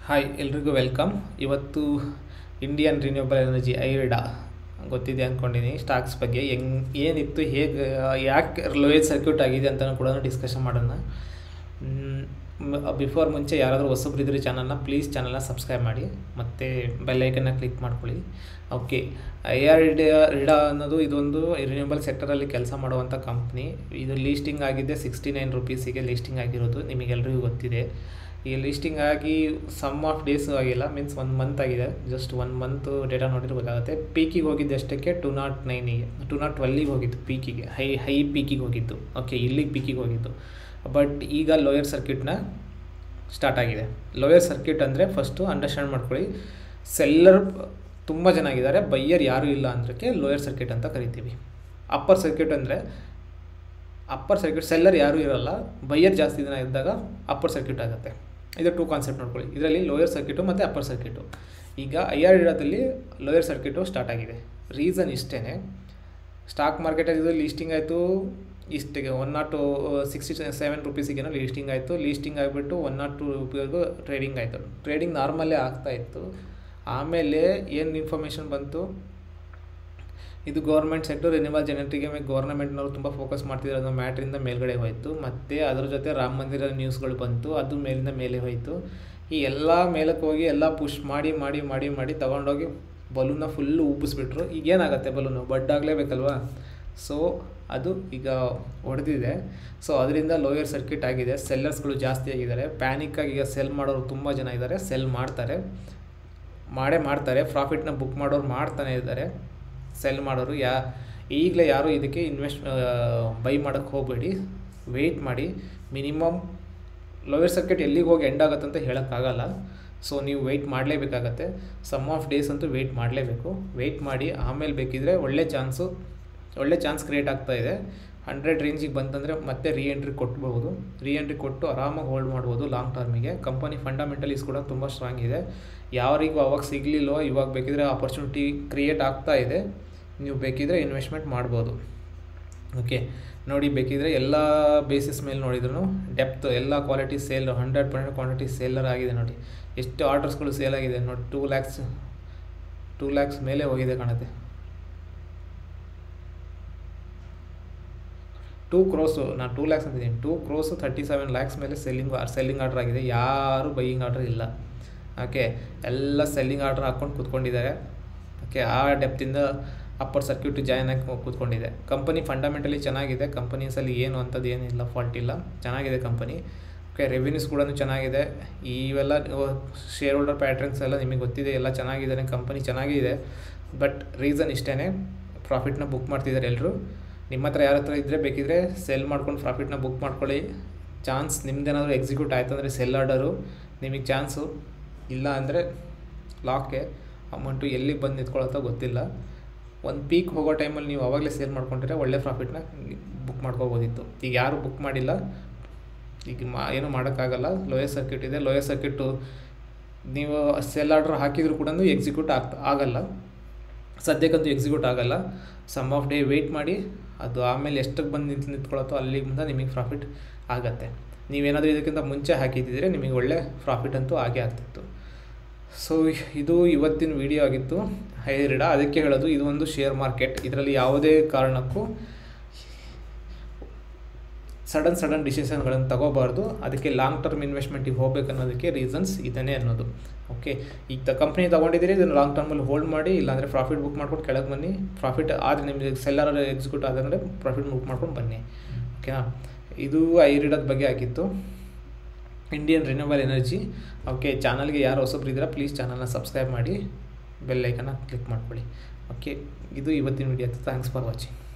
hi ಎಲ್ರಿಗೂ welcome ಇವತ್ತು Indian renewable energy ಐರ್ಡಾ ಗೊತ್ತಿದೆ ಅಂದ್ಕೊಂಡಿನಿ ಸ್ಟಾಕ್ಸ್ ಬಗ್ಗೆ ಹೆಂಗ್ ಏನಿತ್ತು ಹೇಗೆ ಯಾಕೆ ಲೋಯರ್ ಸರ್ಕ್ಯೂಟ್ ಆಗಿದೆ ಅಂತ ಕೂಡ ಡಿಸ್ಕಷನ್ ಮಾಡೋಣ ಬಿಫೋರ್ ಮುಂಚೆ ಯಾರಾದರೂ ಹೊಸಬ್ರಿದ್ರೆ ಚಾನಲ್ನ ಪ್ಲೀಸ್ ಚಾನಲ್ನ ಸಬ್ಸ್ಕ್ರೈಬ್ ಮಾಡಿ ಮತ್ತು ಬೆಲ್ಲೈಕನ್ನ ಕ್ಲಿಕ್ ಮಾಡ್ಕೊಳ್ಳಿ ಓಕೆ ಐ ಆರ್ ರಿಡಾ ಅನ್ನೋದು ಇದೊಂದು ರಿನ್ಯೂಬಲ್ ಸೆಕ್ಟರಲ್ಲಿ ಕೆಲಸ ಮಾಡುವಂಥ ಕಂಪ್ನಿ ಇದು ಲೀಸ್ಟಿಂಗ್ ಆಗಿದೆ ಸಿಕ್ಸ್ಟಿ ನೈನ್ ರುಪೀಸಿಗೆ ಲೀಸ್ಟಿಂಗ್ ಆಗಿರೋದು ನಿಮಗೆಲ್ರಿಗೂ ಗೊತ್ತಿದೆ ಈ ಲೀಸ್ಟಿಂಗ್ ಆಗಿ ಸಮ್ ಆಫ್ ಡೇಸ್ ಆಗಿಲ್ಲ ಮೀನ್ಸ್ ಒನ್ ಮಂತ್ ಆಗಿದೆ ಜಸ್ಟ್ ಒನ್ ಮಂತ್ ಡೇಟಾ ನೋಡಿದ್ರೆ ಗೊತ್ತಾಗುತ್ತೆ ಪೀಕಿಗೆ ಹೋಗಿದ್ದು ಅಷ್ಟಕ್ಕೆ ಟು ನಾಟ್ ನೈನಿಗೆ ಟು ನಾಟ್ ಟ್ವೆಲ್ಲಿಗೆ ಹೋಗಿತ್ತು ಪೀಕಿಗೆ ಹೈ ಹೈ ಪೀಕಿಗೆ ಹೋಗಿತ್ತು ಓಕೆ ಇಲ್ಲಿಗೆ ಪೀಕಿಗೆ ಹೋಗಿತ್ತು ಬಟ್ ಈಗ ಲೋಯರ್ ಸರ್ಕ್ಯೂಟ್ನ ಸ್ಟಾರ್ಟ್ ಆಗಿದೆ ಲೋಯರ್ ಸರ್ಕ್ಯೂಟ್ ಅಂದರೆ ಫಸ್ಟು ಅಂಡರ್ಸ್ಟ್ಯಾಂಡ್ ಮಾಡ್ಕೊಳ್ಳಿ ಸೆಲ್ಲರ್ ತುಂಬ ಜನ ಆಗಿದ್ದಾರೆ ಬೈಯರ್ ಯಾರೂ ಇಲ್ಲ ಅಂದ್ರಕ್ಕೆ ಲೋಯರ್ ಸರ್ಕ್ಯೂಟ್ ಅಂತ ಕರಿತೀವಿ ಅಪ್ಪರ್ ಸರ್ಕ್ಯೂಟ್ ಅಂದರೆ ಅಪ್ಪರ್ ಸರ್ಕ್ಯೂಟ್ ಸೆಲ್ಲರ್ ಯಾರೂ ಇರೋಲ್ಲ ಬೈಯರ್ ಜಾಸ್ತಿ ದಿನ ಇದ್ದಾಗ ಅಪ್ಪರ್ ಸರ್ಕ್ಯೂಟ್ ಆಗುತ್ತೆ ಇದು ಟೂ ಕಾನ್ಸೆಪ್ಟ್ ನೋಡ್ಕೊಳ್ಳಿ ಇದರಲ್ಲಿ ಲೋಯರ್ ಸರ್ಕ್ಯೂಟು ಮತ್ತು ಅಪ್ಪರ್ ಸರ್ಕ್ಯೂಟು ಈಗ ಐ ಆರ್ ಇಡೋದಲ್ಲಿ ಲೋಯರ್ ಸರ್ಕ್ಯೂಟು ಸ್ಟಾರ್ಟ್ ಆಗಿದೆ ರೀಸನ್ ಇಷ್ಟೇ ಸ್ಟಾಕ್ ಮಾರ್ಕೆಟಲ್ಲಿ ಇದು ಲೀಸ್ಟಿಂಗ್ ಆಯಿತು ಇಷ್ಟಿಗೆ ಒನ್ ನಾಟ್ ಸಿಕ್ಸ್ಟಿ ಸೆವೆನ್ ರುಪೀಸಿಗೇನೋ ಲೀಸ್ಟಿಂಗ್ ಆಯಿತು ಲೀಸ್ಟಿಂಗ್ ಆಗಿಬಿಟ್ಟು ಒನ್ ನಾಟ್ ಟು ರುಪೀಸ್ಗೂ ಟ್ರೇಡಿಂಗ್ ಆಯಿತು ಟ್ರೇಡಿಂಗ್ ನಾರ್ಮಲ್ಲೇ ಆಗ್ತಾಯಿತ್ತು ಆಮೇಲೆ ಏನು ಇನ್ಫಾರ್ಮೇಷನ್ ಬಂತು ಇದು ಗೌರ್ಮೆಂಟ್ ಸೆಕ್ಟರ್ ರಿನ್ಯೂವಲ್ ಜನರೇಟಿಗೆ ಮೇಲೆ ಗೌರ್ಮೆಂಟ್ನವರು ತುಂಬ ಫೋಕಸ್ ಮಾಡ್ತಿದ್ರು ಅನ್ನೋ ಮ್ಯಾಟ್ರಿಂದ ಮೇಲ್ಗಡೆ ಹೋಯಿತು ಮತ್ತು ಅದ್ರ ಜೊತೆ ರಾಮ ಮಂದಿರ ನ್ಯೂಸ್ಗಳು ಬಂತು ಅದು ಮೇಲಿಂದ ಮೇಲೆ ಹೋಯಿತು ಈ ಎಲ್ಲ ಮೇಲಕ್ಕೆ ಹೋಗಿ ಎಲ್ಲ ಪುಷ್ ಮಾಡಿ ಮಾಡಿ ಮಾಡಿ ಮಾಡಿ ತೊಗೊಂಡೋಗಿ ಬಲೂನ್ನ ಫುಲ್ಲು ಉಬ್ಬಿಸ್ಬಿಟ್ರು ಈಗ ಏನಾಗುತ್ತೆ ಬಲೂನು ಬಡ್ಡಾಗಲೇಬೇಕಲ್ವಾ ಸೊ ಅದು ಈಗ ಹೊಡೆದಿದೆ ಸೊ ಅದರಿಂದ ಲೋಯರ್ ಸರ್ಕ್ಯೂಟ್ ಆಗಿದೆ ಸೆಲ್ಲರ್ಸ್ಗಳು ಜಾಸ್ತಿ ಆಗಿದ್ದಾರೆ ಪ್ಯಾನಿಕ್ಕಾಗಿ ಈಗ ಸೆಲ್ ಮಾಡೋರು ತುಂಬ ಜನ ಇದ್ದಾರೆ ಸೆಲ್ ಮಾಡ್ತಾರೆ ಮಾಡೇ ಮಾಡ್ತಾರೆ ಪ್ರಾಫಿಟ್ನ ಬುಕ್ ಮಾಡೋರು ಮಾಡ್ತಾನೆ ಇದ್ದಾರೆ ಸೆಲ್ ಮಾಡೋರು ಯಾ ಈಗಲೇ ಯಾರು ಇದಕ್ಕೆ ಇನ್ವೆಸ್ಟ್ ಬೈ ಮಾಡೋಕ್ಕೆ ಹೋಗಬೇಡಿ ವೆಯ್ಟ್ ಮಾಡಿ ಮಿನಿಮಮ್ ಲೋಯರ್ ಸರ್ಕ್ಯೂಟ್ ಎಲ್ಲಿಗೆ ಹೋಗಿ ಎಂಡ್ ಆಗುತ್ತೆ ಅಂತ ಹೇಳೋಕ್ಕಾಗಲ್ಲ ಸೊ ನೀವು ವೆಯ್ಟ್ ಮಾಡಲೇಬೇಕಾಗತ್ತೆ ಸಮ್ ಆಫ್ ಡೇಸ್ ಅಂತೂ ವೆಯ್ಟ್ ಮಾಡಲೇಬೇಕು ವೆಯ್ಟ್ ಮಾಡಿ ಆಮೇಲೆ ಬೇಕಿದ್ರೆ ಒಳ್ಳೆ ಚಾನ್ಸು ಒಳ್ಳೆ ಚಾನ್ಸ್ ಕ್ರಿಯೇಟ್ ಆಗ್ತಾ ಇದೆ ಹಂಡ್ರೆಡ್ ರೇಂಜಿಗೆ ಬಂತಂದರೆ ಮತ್ತೆ ರೀ ಎಂಟ್ರಿ ಕೊಟ್ಬೋದು ರೀ ಎಂಟ್ರಿ ಕೊಟ್ಟು ಆರಾಮಾಗಿ ಹೋಲ್ಡ್ ಮಾಡ್ಬೋದು ಲಾಂಗ್ ಟರ್ಮಿಗೆ ಕಂಪನಿ ಫಂಡಮೆಂಟಲೀಸ್ ಕೂಡ ತುಂಬ ಸ್ಟ್ರಾಂಗ್ ಇದೆ ಯಾರಿಗೂ ಅವಾಗ ಸಿಗಲಿಲ್ಲೋ ಇವಾಗ ಬೇಕಿದ್ರೆ ಆಪರ್ಚುನಿಟಿ ಕ್ರಿಯೇಟ್ ಆಗ್ತಾ ಇದೆ ನೀವು ಬೇಕಿದ್ರೆ ಇನ್ವೆಸ್ಟ್ಮೆಂಟ್ ಮಾಡ್ಬೋದು ಓಕೆ ನೋಡಿ ಬೇಕಿದ್ರೆ ಎಲ್ಲ ಬೇಸಿಸ್ ಮೇಲೆ ನೋಡಿದ್ರು ಡೆಪ್ತ್ ಎಲ್ಲ quality sale hundred percent quantity seller ಆಗಿದೆ ನೋಡಿ ಎಷ್ಟು ಆರ್ಡರ್ಸ್ಗಳು ಸೇಲ್ ಆಗಿದೆ ನೋಡಿ ಟೂ ಲ್ಯಾಕ್ಸ್ ಟೂ ಲ್ಯಾಕ್ಸ್ ಮೇಲೆ ಹೋಗಿದೆ ಕಾಣುತ್ತೆ ಟೂ ಕ್ರೋಸು ನಾನು ಟೂ ಲ್ಯಾಕ್ಸ್ ಅಂತಿದ್ದೀನಿ two crores thirty seven lakhs ಮೇಲೆ ಸೆಲ್ಲಿಂಗ್ ಸೆಲ್ಲಿಂಗ್ ಆರ್ಡ್ರ್ ಆಗಿದೆ ಯಾರೂ ಬೈಯಿಂಗ್ ಆರ್ಡ್ರ್ ಇಲ್ಲ ಓಕೆ ಎಲ್ಲ ಸೆಲ್ಲಿಂಗ್ ಆರ್ಡ್ರ್ ಹಾಕ್ಕೊಂಡು ಕೂತ್ಕೊಂಡಿದ್ದಾರೆ ಓಕೆ ಆ ಡೆಪ್ತಿಂದ ಅಪ್ಪರ್ ಸರ್ಕ್ಯೂಟ್ ಜಾಯ್ನ್ ಆಗಿ ಕೂತ್ಕೊಂಡಿದೆ ಕಂಪನಿ ಫಂಡಮೆಂಟಲಿ ಚೆನ್ನಾಗಿದೆ ಕಂಪನೀಸಲ್ಲಿ ಏನು ಅಂಥದ್ದು ಏನಿಲ್ಲ ಫಾಲ್ಟ್ ಇಲ್ಲ ಚೆನ್ನಾಗಿದೆ ಕಂಪನಿ ಓಕೆ ರೆವಿನ್ಯೂಸ್ ಕೂಡ ಚೆನ್ನಾಗಿದೆ ಇವೆಲ್ಲ ಶೇರ್ ಹೋಲ್ಡರ್ ಪ್ಯಾಟ್ರನ್ಸ್ ಎಲ್ಲ ನಿಮಗೆ ಗೊತ್ತಿದೆ ಎಲ್ಲ ಚೆನ್ನಾಗಿದೆ ಕಂಪನಿ ಚೆನ್ನಾಗಿದೆ ಬಟ್ ರೀಸನ್ ಇಷ್ಟೇ ಪ್ರಾಫಿಟ್ನ ಬುಕ್ ಮಾಡ್ತಿದ್ದಾರೆ ಎಲ್ಲರೂ ನಿಮ್ಮ ಹತ್ರ ಯಾರ ಹತ್ರ ಇದ್ದರೆ ಬೇಕಿದ್ರೆ ಸೆಲ್ ಮಾಡ್ಕೊಂಡು ಪ್ರಾಫಿಟ್ನ ಬುಕ್ ಮಾಡ್ಕೊಳ್ಳಿ ಚಾನ್ಸ್ ನಿಮ್ದೇನಾದರೂ ಎಕ್ಸಿಕ್ಯೂಟ್ ಆಯಿತು ಅಂದರೆ ಸೆಲ್ ಆರ್ಡರು ನಿಮಗೆ ಚಾನ್ಸು ಇಲ್ಲ ಅಂದರೆ ಲಾಕ್ಗೆ ಅಮೌಂಟು ಎಲ್ಲಿಗೆ ಬಂದು ನಿಂತ್ಕೊಳ್ಳೋತೋ ಗೊತ್ತಿಲ್ಲ ಒಂದು ಪೀಕ್ ಹೋಗೋ ಟೈಮಲ್ಲಿ ನೀವು ಅವಾಗಲೇ ಸೇಲ್ ಮಾಡ್ಕೊಂಡ್ರೆ ಒಳ್ಳೆ ಪ್ರಾಫಿಟ್ನ ಬುಕ್ ಮಾಡ್ಕೋಬೋದಿತ್ತು ಈಗ ಯಾರು ಬುಕ್ ಮಾಡಿಲ್ಲ ಈಗ ಮಾ ಏನೂ ಮಾಡೋಕ್ಕಾಗಲ್ಲ ಲೋಯರ್ ಸರ್ಕ್ಯೂಟ್ ಇದೆ ಲೋಯರ್ ಸರ್ಕ್ಯೂಟು ನೀವು ಸೆಲ್ ಆರ್ಡ್ರ್ ಹಾಕಿದರೂ ಕೂಡ ಎಕ್ಸಿಕ್ಯೂಟ್ ಆಗ್ತಾ ಆಗಲ್ಲ ಸದ್ಯಕ್ಕಂತೂ ಎಕ್ಸಿಕ್ಯೂಟ್ ಆಗಲ್ಲ ಸಮ್ ಆಫ್ ಡೇ ವೆಯ್ಟ್ ಮಾಡಿ ಅದು ಆಮೇಲೆ ಎಷ್ಟಕ್ಕೆ ಬಂದು ನಿಂತು ನಿಂತ್ಕೊಳ್ಳೋತೋ ಅಲ್ಲಿಗೆ ಮುಂದೆ ನಿಮಗೆ ಪ್ರಾಫಿಟ್ ಆಗುತ್ತೆ ನೀವೇನಾದರೂ ಇದಕ್ಕಿಂತ ಮುಂಚೆ ಹಾಕಿದ್ದಿದ್ರೆ ನಿಮಗೆ ಒಳ್ಳೆ ಪ್ರಾಫಿಟ್ ಅಂತೂ ಆಗೇ ಆಗ್ತಿತ್ತು ಸೊ ಇದು ಇವತ್ತಿನ ವಿಡಿಯೋ ಆಗಿತ್ತು ಹೈರಿಡ ಅದಕ್ಕೆ ಹೇಳೋದು ಇದು ಒಂದು ಶೇರ್ ಮಾರ್ಕೆಟ್ ಇದರಲ್ಲಿ ಯಾವುದೇ ಕಾರಣಕ್ಕೂ ಸಡನ್ ಸಡನ್ ಡಿಸಿಷನ್ಗಳನ್ನು ತಗೋಬಾರ್ದು ಅದಕ್ಕೆ ಲಾಂಗ್ ಟರ್ಮ್ ಇನ್ವೆಸ್ಟ್ಮೆಂಟಿಗೆ ಹೋಗ್ಬೇಕು ಅನ್ನೋದಕ್ಕೆ ರೀಸನ್ಸ್ ಇದನ್ನೇ ಅನ್ನೋದು ಓಕೆ ಈಗ ತ ಕಂಪ್ನಿ ತೊಗೊಂಡಿದ್ದೀರಿ ಇದನ್ನು ಲಾಂಗ್ ಟರ್ಮಲ್ಲಿ ಹೋಲ್ಡ್ ಮಾಡಿ ಇಲ್ಲಾಂದರೆ ಪ್ರಾಫಿಟ್ ಬುಕ್ ಮಾಡ್ಕೊಂಡು ಕೆಳಗೆ ಬನ್ನಿ ಪ್ರಾಫಿಟ್ ಆದರೆ ನಿಮಗೆ ಸೆಲ್ಲರ್ ಎಕ್ಸಿಕ್ಯೂಟ್ ಆದಂದರೆ ಪ್ರಾಫಿಟ್ ಬುಕ್ ಮಾಡ್ಕೊಂಡು ಬನ್ನಿ ಓಕೆನಾ ಇದು ಐರಿಡದ ಬಗ್ಗೆ ಆಗಿತ್ತು ಇಂಡಿಯನ್ ರಿನ್ಯೂವಲ್ ಎನರ್ಜಿ ಓಕೆ ಚಾನಲ್ಗೆ ಯಾರು ಹೊಸಬ್ರು ಇದ್ದೀರಾ ಪ್ಲೀಸ್ ಚಾನಲ್ನ ಸಬ್ಸ್ಕ್ರೈಬ್ ಮಾಡಿ ಬೆಲ್ ಐಕನ್ನ ಕ್ಲಿಕ್ ಮಾಡ್ಕೊಳ್ಳಿ ಓಕೆ ಇದು ಇವತ್ತಿನ ವಿಡಿಯೋ ಥ್ಯಾಂಕ್ಸ್ ಫಾರ್ ವಾಚಿಂಗ್